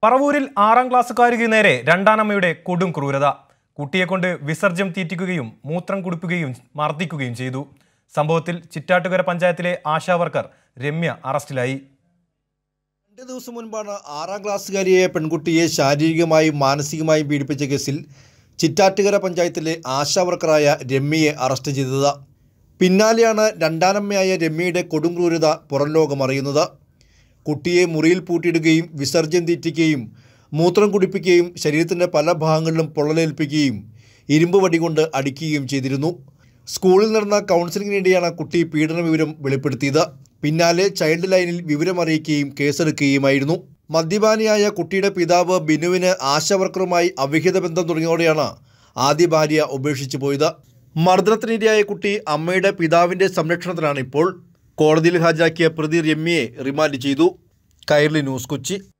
പറവൂരിൽ ആറാം ക്ലാസ്സുകാരിക്ക് നേരെ രണ്ടാനമ്മയുടെ കൊടും ക്രൂരത കുട്ടിയെ കൊണ്ട് വിസർജ്യം തീറ്റിക്കുകയും മൂത്രം കുടിപ്പിക്കുകയും മർദ്ദിക്കുകയും ചെയ്തു സംഭവത്തിൽ ചിറ്റാട്ടുകര പഞ്ചായത്തിലെ ആശാ വർക്കർ രമ്യ അറസ്റ്റിലായി രണ്ട് ദിവസം മുൻപാണ് ആറാം ക്ലാസ്സുകാരിയായ പെൺകുട്ടിയെ ശാരീരികമായും മാനസികമായും പീഡിപ്പിച്ച കേസിൽ ചിറ്റാറ്റുകര പഞ്ചായത്തിലെ ആശാ വർക്കറായ രമ്യയെ അറസ്റ്റ് ചെയ്തത് പിന്നാലെയാണ് രണ്ടാനമ്മയായ രമ്യയുടെ കൊടും ക്രൂരത പുറം ലോകം അറിയുന്നത് കുട്ടിയെ മുറിയിൽ പൂട്ടിയിടുകയും വിസർജ്യം തീറ്റിക്കുകയും മൂത്രം കുടിപ്പിക്കുകയും ശരീരത്തിൻ്റെ പല ഭാഗങ്ങളിലും പൊള്ളലേൽപ്പിക്കുകയും ഇരുമ്പ് വടി കൊണ്ട് അടിക്കുകയും ചെയ്തിരുന്നു സ്കൂളിൽ നടന്ന കൗൺസിലിംഗിനിടെയാണ് കുട്ടി പീഡന വിവരം വെളിപ്പെടുത്തിയത് പിന്നാലെ ചൈൽഡ് ലൈനിൽ വിവരമറിയിക്കുകയും കേസെടുക്കുകയുമായിരുന്നു മദ്യപാനിയായ കുട്ടിയുടെ പിതാവ് ബിനുവിന് ആശാവർക്കറുമായി അവിഹിത ബന്ധം തുടങ്ങിയോടെയാണ് ആദ്യ ഭാര്യ ഉപേക്ഷിച്ചു പോയത് മർദ്ദനത്തിനിരയായ കുട്ടി അമ്മയുടെ പിതാവിൻ്റെ സംരക്ഷണത്തിലാണ് ഇപ്പോൾ കോടതിയിൽ ഹാജരാക്കിയ പ്രതി രമ്യയെ റിമാൻഡ് ചെയ്തു കൈർലി ന്യൂസ് കൊച്ചി